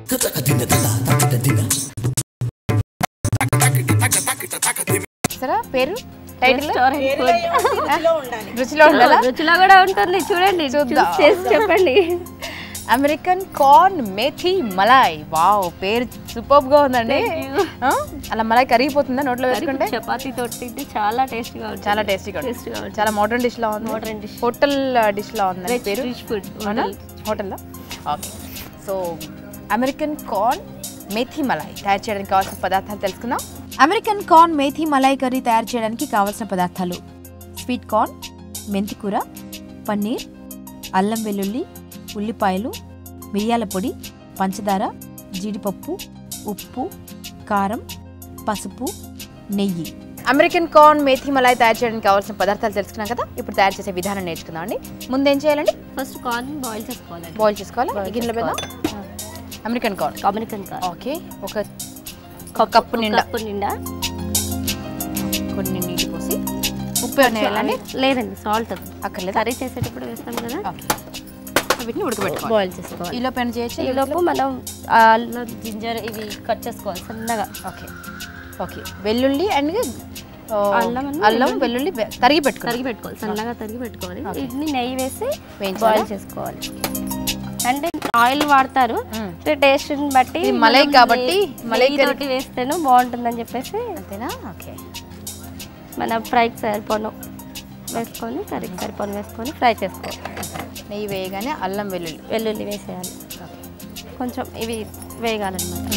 సరే పేరు title restaurant food రుచిలో ఉండాలా రుచిలో కూడా ఉంటుంది చూడండి చూద్దాం. చూసి చేసి చెప్పండి American corn methi malai wow పేరు సూపర్ గా ఉందండి ఆ? అలా మలాయ్ కరిగిపోతుందా నోట్లో వేసుకుంటే చపాతీ తోటి తింటే చాలా టేస్టీగా ఉంటుంది చాలా టేస్టీగా ఉంటుంది టేస్టీగా ఉంటుంది చాలా మోడర్న్ డిష్ లా ఉంది Modern dish. హోటల్ డిష్ లా ఉంది పేరు రిచ్ ఫుడ్ అవునా హోటల్లో okay so American corn methi malai తయారు చేయడానికి కావాల్సిన పదార్థాలు తెలుసుకుందాం American corn methi malai curry తయారు చేయడానికి కావాల్సిన పదార్థాలు స్వీట్ కార్న్ మెంతికూర పన్నీర్ అల్లం వెల్లుల్లి ఉల్లిపాయలు మిరియాల పొడి పంచదార జీడిపప్పు ఉప్పు కారం పసుపు నెయ్యి అమెరికన్ కార్న్ మేథీ మలాయ్ తయారు చేయడానికి కావాల్సిన పదార్థాలు తెలుసుకున్నాం కదా ఇప్పుడు తయారు చేసే విధానం నేర్చుకుందాం అండి ముందు ఏం చేయాలండి ఫస్ట్ కార్న్ బాయిల్ చేసుకోవాలండి బాయిల్ చేసుకోవాలి Boil ఈ గిన్నెలో పెడదాం American corn American corn okay ఒక ఒక కప్పు నిండా కప్పు నిండా కొన్ని నీళ్ళు పోసి ఉప్పు ఏమైనా వేయాలండి లేదండి సాల్ట్ అక్కర్లేదా కర్రీ చేసేటప్పుడు వేస్తాం కదా ఓకే వీటిని ఉడకబెట్టుకోవాలి బాయిల్ చేసుకోవాలి ఈలో పైన చేయొచ్చు ఈ లోపు మనం ఆ అల్లం జింజర్ ఇవి కట్ చేసుకోవాలి సన్నగా ఓకే ఓకే వెల్లుల్లి అండ్ అల్లం and అల్లం వెల్లుల్లి వె- తరిగి పెట్టుకోవాలి తరిగి పెట్టుకోవాలి సన్నగా తరిగి పెట్టుకోవాలి వీటిని నెయ్యి వేసి వేయించాలా? బాయిల్ చేసుకోవాలి అంటే ఆయిల్ వాడతారు మ్మ్. టేస్ట్ బట్టి ఇది మలై మనం కాబట్టి నెయ్యి- మలై నెయ్యి కర్రీ- తోటి వేస్తేనే బాగుంటుందని చెప్పేసి అంతేనా ఓకే మన ఫ్రైకి సరిపోను వేసుకొని కర్రీకి సరిపోను వేసుకొని ఫ్రై చేసుకోవాలి నెయ్యి వేయగానే అల్లం వెల్లుల్లి వెల్లుల్లి వేసేయాలి కొంచెం ఇవి వేయగాలన్నమాట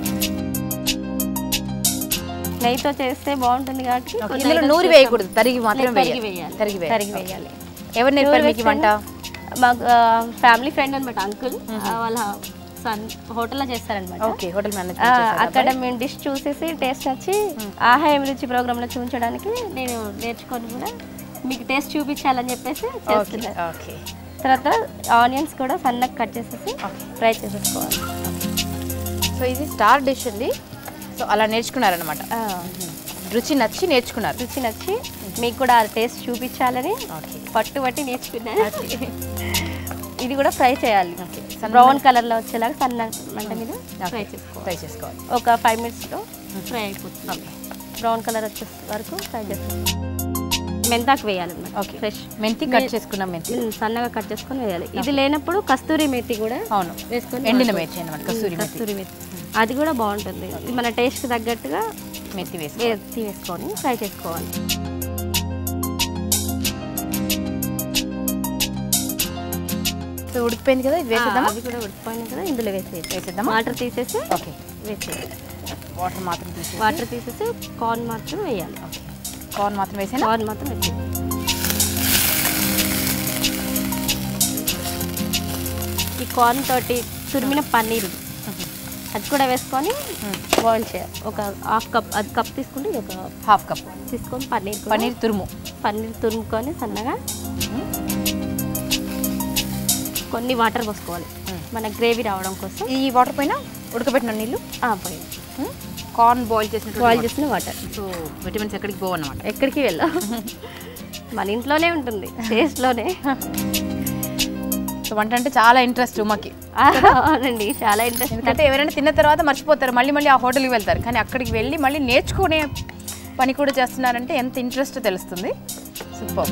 నెయ్యితో చేస్తే బాగుంటుంది కాబట్టి ఓకే, కొంచెం ఇందులో నెయ్యి నూరి వేస్తాం. వేయకూడదు తరిగి మాత్రం తరిగి వేయాలి వేయాలి తరిగి వేయాలి తరిగి వేయాలి ఎవరు నేర్పారు మీకు ఈ వంట మాకు ఫ్యామిలీ ఫ్రెండ్ అనమాట అంకుల్ వాళ్ళ సన్ హోటల్లో చేస్తారనమాట ఓకే హోటల్ మేనేజ్ అక్కడ మేము డిష్ చూసేసి టేస్ట్ నచ్చి ఆహా ఏమి రుచి ప్రోగ్రాంలో చూపించడానికి నేను నేర్చుకొని కూడా మీకు టేస్ట్ చూపించాలని చెప్పేసి ఓకే చేస్తున్నాను ఓకే తర్వాత ఆనియన్స్ కూడా సన్నగా కట్ చేసేసి ఫ్రై చేసేసుకోవాలి సో ఇది స్టార్ డిష్ అండి సో అలా నేర్చుకున్నారనమాట ఆ, రుచి నచ్చి నేర్చుకున్నారు రుచి నచ్చి మీకు కూడా ఆ టేస్ట్ చూపించాలని ఓకే పట్టుబట్టి నేర్చుకున్నాను ఇది కూడా ఫ్రై చేయాలి సన్న- బ్రౌన్ కలర్లో వచ్చేలాగా సన్న మంట మీద ఫ్రై చేసుకోవాలి ట్రై చేసుకోవాలి ఒక ఫైవ్ మినిట్స్లో ఫ్రై అయిపోతుంది బ్రౌన్ కలర్ వచ్చే వరకు ఫ్రై చేసుకోవాలి మెంతాకు వేయాలి ఓకే ఫ్రెష్ మెంతి కట్ చేసుకున్నాం మెంతి సన్నగా కట్ చేసుకొని వేయాలి ఇది లేనప్పుడు కస్తూరి మేతి కూడా అవును వేసుకొని ఎండిన వాడుకోవచ్చు. మేతి అనమాట కస్తూరి మేతి కస్తూరి మేతి అది కూడా బాగుంటుంది ఇది మన టేస్ట్ తగ్గట్టుగా మెత్తి వేసి వేసి వేసుకొని ఫ్రై చేసుకోవాలి సో ఉడికిపోయింది కదా ఇది వేసేద్దామా అవి కూడా ఉడికిపోయినాయి కదా ఇందులో వేసేది వేసేద్దామా వాటర్ తీసేసి ఓకే వేసేది వాటర్ మాత్రం తీసి వాటర్ తీసేసి కార్న్ మాత్రం వేయాలి కార్న్ మాత్రం వేసేనా కార్న్ మాత్రం వేసేది ఈ కార్న్ తోటి తురిమిన పన్నీర్ అది కూడా వేసుకొని బాయిల్ చేయాలి ఒక హాఫ్ కప్ అది కప్ తీసుకుంటే ఇది ఒక హాఫ్ కప్ తీసుకొని పన్నీర్ కూడా- పన్నీర్ తురుము పన్నీర్ తురుముకొని సన్నగా కొన్ని వాటర్ పోసుకోవాలి మన గ్రేవీ రావడం కోసం ఈ వాటర్ పైన ఉడకబెట్టిన నీళ్ళు ఆ, పోయి కార్న్ బాయిల్ చేసిన బాయిల్ చేసిన వాటర్ సో విటమిన్స్ ఎక్కడికి పోవన్నమాట ఎక్కడికి వెళ్ళాం మన ఇంట్లోనే ఉంటుంది టేస్ట్లోనే సో వంట అంటే చాలా ఇంట్రెస్ట్ ఉమ్మకి అవునండి చాలా ఇంట్రెస్ట్ ఎందుకంటే ఎవరైనా తిన్న తర్వాత మర్చిపోతారు మళ్ళీ మళ్ళీ ఆ హోటల్కి వెళ్తారు కానీ అక్కడికి వెళ్ళి మళ్ళీ నేర్చుకునే పని కూడా చేస్తున్నారంటే ఎంత ఇంట్రెస్ట్ తెలుస్తుంది సూపర్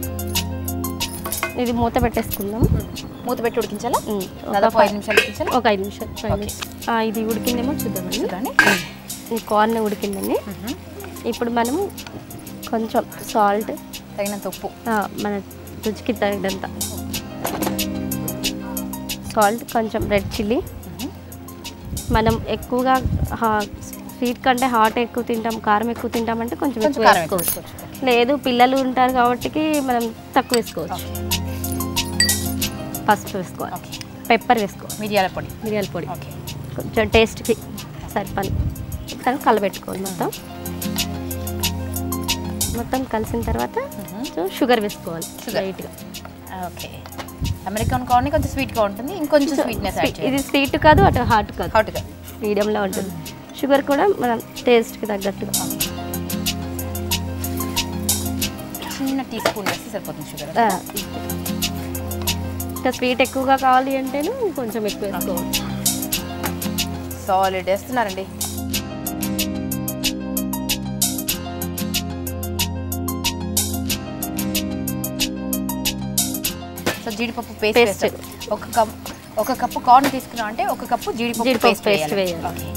ఇది మూత పెట్టేసుకుందాం మూత పెట్టి ఉడికించాలా ఉమ్, ఒక దాదాపు ఫైవ్- ఐదు నిమిషాలు ఉడికించాలా ఒక ఐదు నిమిషాలు ఫైవ్ మినిట్స్ ఆ, ఇది ఉడికిందేమో చూద్దామండి చూడండి ఈ కార్న్ ఉడికిందండి ఇప్పుడు మనం కొంచెం సాల్ట్ తగినంత ఉప్పు మన రుచికి తగినంత సాల్ట్ కొంచెం రెడ్ చిల్లీ మనం ఎక్కువగా స్వీట్ కంటే హాట్ ఎక్కువ తింటాం కారం ఎక్కువ తింటామంటే కొంచెం కొంచెం ఎక్కువ కారం ఎక్కువ వేసుకోవచ్చు వేసుకోవచ్చు. లేదు పిల్లలు ఉంటారు కాబట్టి మనం తక్కువ వేసుకోవచ్చు పసుపు వేసుకోవాలి ఓకే పెప్పర్ వేసుకోవాలి మిరియాల పొడి మిరియాల పొడి ఓకే కొంచెం టేస్ట్కి సరిపని మొత్తం కలబెట్టుకోవాలి మొత్తం మొత్తం కలిసిన తర్వాత సో షుగర్ వేసుకోవాలి Sugar. లైట్గా ఓకే అమెరికన్ కార్న్ కొంచెం స్వీట్గా ఉంటుంది ఇంకొంచెం స్వీట్నెస్ యాడ్ ఇది స్వీట్ కాదు అటు హాట్ కాదు హాట్గా మీడియంలో ఉంటుంది షుగర్ కూడా మనం టేస్ట్కి తగ్గట్టుగా చిన్న టీ స్పూన్ వేస్తే సరిపోతుంది షుగర్ ఆ, ఇంకా స్వీట్ ఎక్కువగా కావాలి అంటేను కొంచెం ఎక్కువ వేసుకోవచ్చు సాలిడ్ వేస్తున్నారండి సో జీడిపప్పు పేస్ట్ Paste. వేస్తారు ఒక కప్ ఒక కప్పు కార్న్ తీసుకున్నాం అంటే ఒక కప్పు జీడిపప్పు జీడిపప్పు పేస్ట్ paste వేయాలి వేయాలి. ఓకే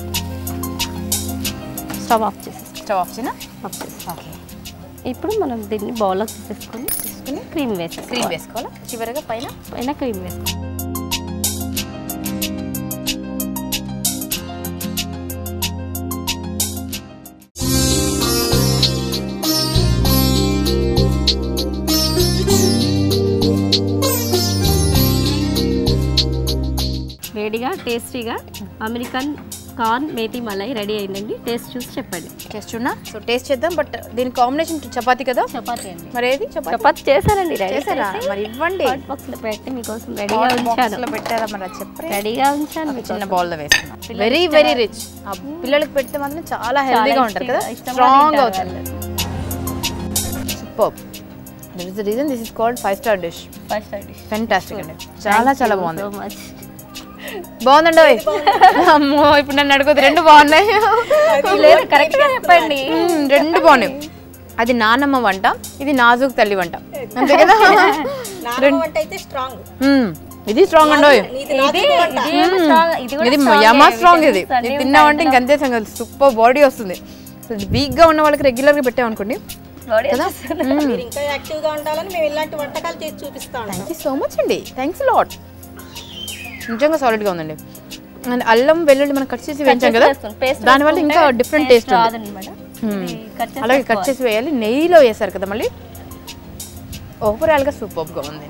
స్టవ్ ఆఫ్ చేసేసి స్టవ్ ఆఫ్ చేయనా ఆఫ్ చేసి ఓకే ఇప్పుడు మనం దీన్ని బౌల్లోకి తీసేసుకొని తీసుకుని క్రీమ్ వేసి క్రీమ్ వేసుకోవాలా చివరిగా పైన పైన క్రీమ్ వేసుకోవాలి వేడిగా టేస్టీగా American corn methi malai ready అయిందండి టేస్ట్ చూసి చెప్పండి టేస్ట్ చూడనా సో టేస్ట్ చేద్దాం బట్ దీని కాంబినేషన్ చపాతీ కదా చపాతీ అండి మరి ఏది చపాతీ చపాతీ చేశారండి రెడీ చేశారా మరి ఇవ్వండి హాట్ బాక్స్ లో పెట్టి మీకోసం రెడీగా Hot box ఉంచాను లో పెట్టారా మరి అది చెప్పండి రెడీగా ఉంచాను ఒక మీకోసం. చిన్న బౌల్ లో వేస్తున్నాం వెరీ వెరీ రిచ్ పిల్లలకి పెడితే మాత్రం చాలా హెల్దీగా ఉంటారు కదా ఇష్టంగా స్ట్రాంగ్ తింటారు అవుతారు వాళ్ళు. Super that is the reason this is called five star dish first dish fantastic అండి చాలా చాలా బాగుంది సో మచ్ బాగుందండి ఓయ్. అమ్మో ఇప్పుడు నన్ను అడుగుతుంది రెండు బాగున్నాయి లేదు కరెక్ట్ గా చెప్పండి మ్మ్, రెండు బాగున్నాయి అది నానమ్మ వంట ఇది నాజుక్ తల్లి వంట అంతే కదా నానమ్మ వంట అయితే స్ట్రాంగ్ మ్మ్, ఇది స్ట్రాంగ్ అండి ఓయ్. ఇది నాది వంట ఇది ఏమో strong, ఇది కూడా ఇది strong యమా ఏ. స్ట్రాంగ్ ఇది Vitamins ఇది అన్నీ తిన్నామంటే ఉంటాయి ఇంకంతే సంగతి సూపర్ బాడీ వస్తుంది వీక్ గా ఉన్న వాళ్ళకి రెగ్యులర్ గా పెట్టామనుకోండి Body కదా మీరు ఇంకా యాక్టివ్ గా ఉండాలని మేము ఇలాంటి వంటకాలు చేసి చూపిస్తా ఉంటాం థ్యాంక్ యూ సో మచ్ అండి థ్యాంక్స్ లాట్ నిజంగా సాలిడ్ గా ఉందండి అండ్ అల్లం వెల్లుల్లి మనం కట్ చేసి వేయించాం కదా Paste దానివల్ల ఇంకా వేసుకుంటే డిఫరెంట్ taste టేస్ట్ ఉంది రాదన్నమాట. ఇది cut చేసి అలాగే కట్ చేసి వేయాలి నెయ్యిలో వేసారు కదా మళ్ళీ ఓవరాల్గా సూపర్గా ఉంది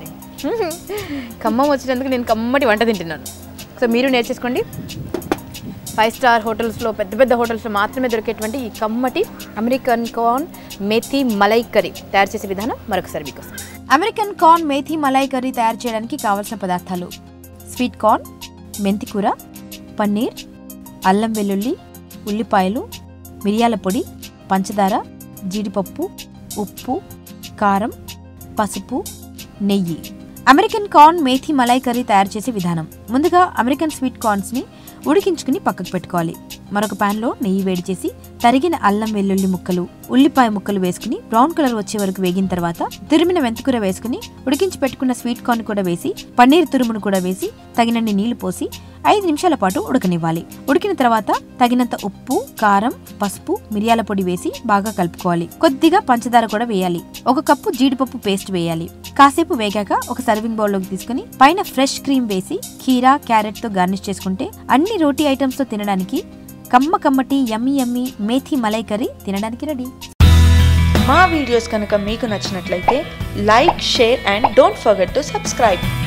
ఖమ్మం వచ్చినందుకు నేను కమ్మటి వంట తింటున్నాను సో మీరు నేర్చేసుకోండి ఫైవ్ స్టార్ హోటల్స్లో పెద్ద పెద్ద హోటల్స్లో మాత్రమే దొరికేటువంటి ఈ కమ్మటి American corn methi malai curry తయారు చేసే విధానం మరొకసారి మీకోసం American corn methi malai curry తయారు చేయడానికి కావలసిన పదార్థాలు స్వీట్ కార్న్ మెంతికూర పన్నీర్ అల్లం వెల్లుల్లి ఉల్లిపాయలు మిరియాల పొడి పంచదార జీడిపప్పు ఉప్పు కారం పసుపు నెయ్యి American corn methi malai curry తయారు చేసే విధానం ముందుగా అమెరికన్ స్వీట్ కార్న్స్ని ఉడికించుకుని పక్కకు పెట్టుకోవాలి మరొక ప్యాన్లో నెయ్యి వేడి చేసి తరిగిన అల్లం వెల్లుల్లి ముక్కలు ఉల్లిపాయ ముక్కలు వేసుకుని బ్రౌన్ కలర్ వచ్చే వరకు వేగిన తర్వాత తురిమిన మెంతికూర వేసుకుని ఉడికించి పెట్టుకున్న స్వీట్ కార్న్ కూడా వేసి పన్నీర్ తురుమును కూడా వేసి తగినన్ని నీళ్లు పోసి ఐదు నిమిషాల పాటు ఉడకనివ్వాలి ఉడికిన తర్వాత తగినంత ఉప్పు కారం పసుపు మిరియాల పొడి వేసి బాగా కలుపుకోవాలి కొద్దిగా పంచదార కూడా వేయాలి ఒక కప్పు జీడిపప్పు పేస్ట్ వేయాలి కాసేపు వేగాక ఒక సర్వింగ్ బౌల్లోకి తీసుకుని పైన ఫ్రెష్ క్రీమ్ వేసి కీరా క్యారెట్ తో గార్నిష్ చేసుకుంటే అన్ని రోటీ ఐటమ్స్ తో తినడానికి కమ్మ కమ్మటి yummy yummy methi malai curry తినడానికి రెడీ మా వీడియోస్ కనుక మీకు నచ్చినట్లయితే like share and don't forget to subscribe